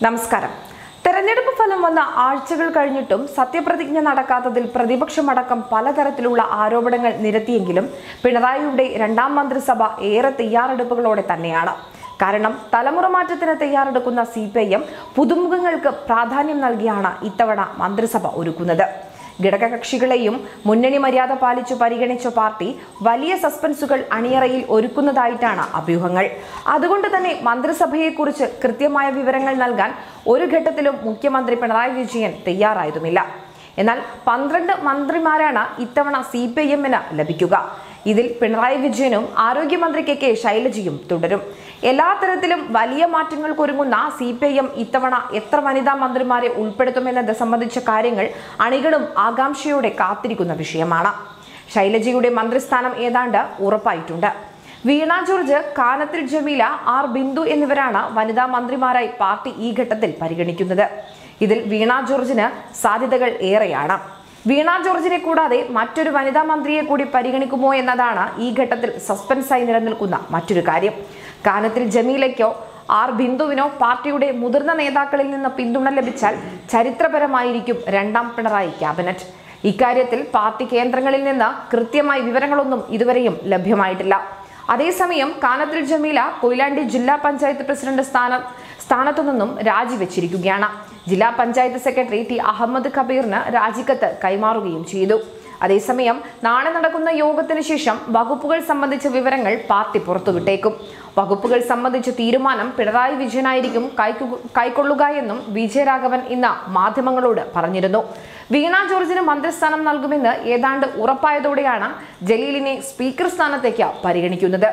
നമസ്കാരം തെരഞ്ഞെടുപ്പ് ഫലം വന്ന ആഴ്ചകൾ കഴിഞ്ഞിട്ടും സത്യപ്രതിജ്ഞ നടക്കാത്തതിൽ പ്രതിപക്ഷമടക്കം പലതരത്തിലുള്ള ആരോപണങ്ങൾ നിരത്തിയെങ്കിലും പിണറായിയുടെ രണ്ടാം മന്ത്രിസഭ ഏറെ തയ്യാറെടുപ്പുകളോടെ തന്നെയാണ് കാരണം തലമുറ മാറ്റത്തിന് തയ്യാറെടുക്കുന്ന സി പി ഐ എം പുതുമുഖങ്ങൾക്ക് പ്രാധാന്യം നൽകിയാണ് ഇത്തവണ മന്ത്രിസഭ ഒരുക്കുന്നത് ഘടകകക്ഷികളെയും മുന്നണി മര്യാദ പാലിച്ചു പരിഗണിച്ച പാർട്ടി വലിയ സസ്പെൻസുകൾ അണിയറയിൽ ഒരുക്കുന്നതായിട്ടാണ് അഭ്യൂഹങ്ങൾ അതുകൊണ്ട് തന്നെ മന്ത്രിസഭയെക്കുറിച്ച് കൃത്യമായ വിവരങ്ങൾ നൽകാൻ ഒരു ഘട്ടത്തിലും മുഖ്യമന്ത്രി പിണറായി വിജയൻ തയ്യാറായതുമില്ല എന്നാൽ പന്ത്രണ്ട് മന്ത്രിമാരാണ് ഇത്തവണ സി പി ഐ എമ്മിന് ലഭിക്കുക ഇതിൽ പിണറായി വിജയനും ആരോഗ്യമന്ത്രി കെ കെ ശൈലജയും തുടരും എല്ലാ തരത്തിലും വലിയ മാറ്റങ്ങൾക്കൊരുങ്ങുന്ന സി പി ഐ എം ഇത്തവണ എത്ര വനിതാ മന്ത്രിമാരെ ഉൾപ്പെടുത്തുമെന്നത് സംബന്ധിച്ച കാര്യങ്ങൾ അണികളും ആകാംക്ഷയോടെ കാത്തിരിക്കുന്ന വിഷയമാണ് ശൈലജയുടെ മന്ത്രിസ്ഥാനം ഏതാണ്ട് ഉറപ്പായിട്ടുണ്ട് വീണ ജോർജ് കാനത്തിൽ ജമീല ആർ ബിന്ദു എന്നിവരാണ് വനിതാ മന്ത്രിമാരായി പാർട്ടി ഈ ഘട്ടത്തിൽ പരിഗണിക്കുന്നത് ഇതിൽ വീണ ജോർജിന് സാധ്യതകൾ ഏറെയാണ് വീണ ജോർജിനെ കൂടാതെ മറ്റൊരു വനിതാ മന്ത്രിയെ കൂടി പരിഗണിക്കുമോ എന്നതാണ് ഈ ഘട്ടത്തിൽ സസ്പെൻസായി നിലനിൽക്കുന്ന മറ്റൊരു കാര്യം കാനത്തിൽ ജമീലയ്ക്കോ ആർ ബിന്ദുവിനോ പാർട്ടിയുടെ മുതിർന്ന നേതാക്കളിൽ നിന്ന് പിന്തുണ ലഭിച്ചാൽ ചരിത്രപരമായിരിക്കും രണ്ടാം പിണറായി ക്യാബിനറ്റ് ഇക്കാര്യത്തിൽ പാർട്ടി കേന്ദ്രങ്ങളിൽ നിന്ന് കൃത്യമായി വിവരങ്ങളൊന്നും ഇതുവരെയും ലഭ്യമായിട്ടില്ല അതേസമയം കാനത്തിൽ ജമീല കൊയിലാണ്ടി ജില്ലാ പഞ്ചായത്ത് പ്രസിഡന്റ് സ്ഥാന സ്ഥാനത്തു നിന്നും രാജിവെച്ചിരിക്കുകയാണ് ജില്ലാ പഞ്ചായത്ത് സെക്രട്ടറി ടി അഹമ്മദ് കബീറിന് രാജിക്കത്ത് കൈമാറുകയും ചെയ്തു അതേസമയം നാളെ നടക്കുന്ന യോഗത്തിന് ശേഷം വകുപ്പുകൾ സംബന്ധിച്ച വിവരങ്ങൾ പാർട്ടി പുറത്തുവിട്ടേക്കും വകുപ്പുകൾ സംബന്ധിച്ച തീരുമാനം പിണറായി വിജയനായിരിക്കും കൈക്കു- കൈക്കൊള്ളുക എന്നും വിജയരാഘവൻ ഇന്ന് മാധ്യമങ്ങളോട് പറഞ്ഞിരുന്നു വീണ ജോർജിന് മന്ത്രിസ്ഥാനം നൽകുമെന്ന് ഏതാണ്ട് ഉറപ്പായതോടെയാണ് ജലീലിനെ സ്പീക്കർ സ്ഥാനത്തേക്ക് പരിഗണിക്കുന്നത്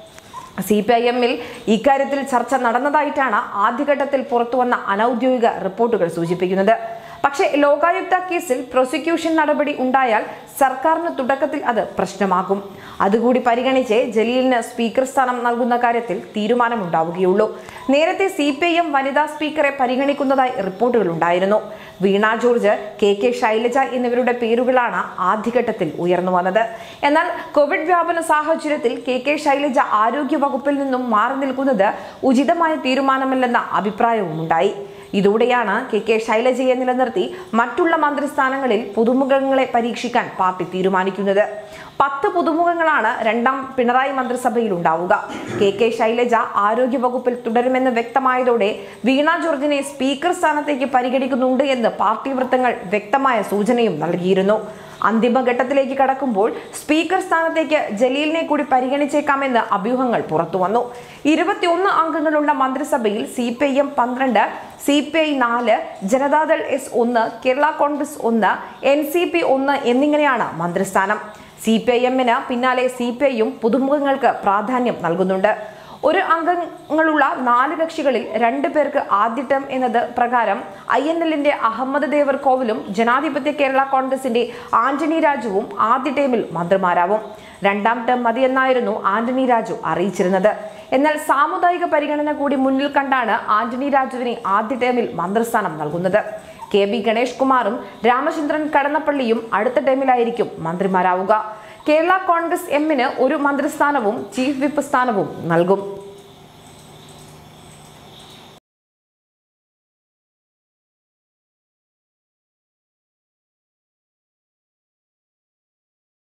സി പി ഐ എമ്മിൽ ഇക്കാര്യത്തിൽ ചർച്ച നടന്നതായിട്ടാണ് ആദ്യഘട്ടത്തിൽ പുറത്തുവന്ന അനൌദ്യോഗിക റിപ്പോർട്ടുകൾ സൂചിപ്പിക്കുന്നത് പക്ഷേ ലോകായുക്ത കേസിൽ പ്രോസിക്യൂഷൻ നടപടി ഉണ്ടായാൽ സർക്കാരിന് തുടക്കത്തിൽ അത് പ്രശ്നമാകും അതുകൂടി പരിഗണിച്ച് ജലീലിന് സ്പീക്കർ സ്ഥാനം നൽകുന്ന കാര്യത്തിൽ തീരുമാനമുണ്ടാവുകയുള്ളൂ നേരത്തെ സി പി ഐ എം വനിതാ സ്പീക്കറെ പരിഗണിക്കുന്നതായി റിപ്പോർട്ടുകൾ ഉണ്ടായിരുന്നു Veena George K K Shailaja എന്നിവരുടെ പേരുകളാണ് ആദ്യഘട്ടത്തിൽ ഉയർന്നു വന്നത് എന്നാൽ കോവിഡ് വ്യാപന സാഹചര്യത്തിൽ കെ കെ ശൈലജ ആരോഗ്യ വകുപ്പിൽ നിന്നും മാറി നിൽക്കുന്നത് ഉചിതമായ തീരുമാനമല്ലെന്ന അഭിപ്രായവും ഉണ്ടായി ഇതോടെയാണ് കെ കെ ശൈലജയെ നിലനിർത്തി മറ്റുള്ള മന്ത്രിസ്ഥാനങ്ങളിൽ പുതുമുഖങ്ങളെ പരീക്ഷിക്കാൻ പാർട്ടി തീരുമാനിക്കുന്നത് പത്ത് പുതുമുഖങ്ങളാണ് രണ്ടാം പിണറായി മന്ത്രിസഭയിൽ ഉണ്ടാവുക കെ കെ ശൈലജ ആരോഗ്യ വകുപ്പിൽ തുടരുമെന്ന് വ്യക്തമായതോടെ വീണ ജോർജിനെ സ്പീക്കർ സ്ഥാനത്തേക്ക് പരിഗണിക്കുന്നുണ്ട് എന്ന് പാർട്ടി വൃത്തങ്ങൾ വ്യക്തമായ സൂചനയും നൽകിയിരുന്നു അന്തിമഘട്ടത്തിലേക്ക് കടക്കുമ്പോൾ സ്പീക്കർ സ്ഥാനത്തേക്ക് ജലീലിനെ കൂടി പരിഗണിച്ചേക്കാമെന്ന് അഭ്യൂഹങ്ങൾ പുറത്തുവന്നു ഇരുപത്തിയൊന്ന് അംഗങ്ങളുള്ള മന്ത്രിസഭയിൽ സി പി ഐ എം പന്ത്രണ്ട് സി പി ഐ നാല് ജനതാദൾ എസ് ഒന്ന് കേരള കോൺഗ്രസ് ഒന്ന് എൻ സി പി ഒന്ന് എന്നിങ്ങനെയാണ് മന്ത്രിസ്ഥാനം സി പി ഐ എമ്മിന് പിന്നാലെ സി പി ഐയും പുതുമുഖങ്ങൾക്ക് പ്രാധാന്യം നൽകുന്നുണ്ട് ഒരു അംഗങ്ങളുള്ള നാല് കക്ഷികളിൽ രണ്ടു പേർക്ക് ആദ്യ ടേം എന്നത് പ്രകാരം ഐ എൻ എല്ലിന്റെ അഹമ്മദ് ദേവർ കോവിലും ജനാധിപത്യ കേരള കോൺഗ്രസിന്റെ ആന്റണി രാജുവും ആദ്യ ടേമിൽ മന്ത്രിമാരാവും രണ്ടാം ടേം മതിയെന്നായിരുന്നു ആന്റണി രാജു അറിയിച്ചിരുന്നത് എന്നാൽ സാമുദായിക പരിഗണന കൂടി മുന്നിൽ കണ്ടാണ് ആന്റണി രാജുവിനെ ആദ്യ ടേമിൽ മന്ത്രിസ്ഥാനം നൽകുന്നത് കെ ബി ഗണേഷ് കുമാറും രാമചന്ദ്രൻ കടന്നപ്പള്ളിയും അടുത്ത ടേമിലായിരിക്കും മന്ത്രിമാരാവുക കേരള കോൺഗ്രസ് എമ്മിന് ഒരു മന്ത്രിസ്ഥാനവും ചീഫ് വിപ്പ് സ്ഥാനവും നൽകും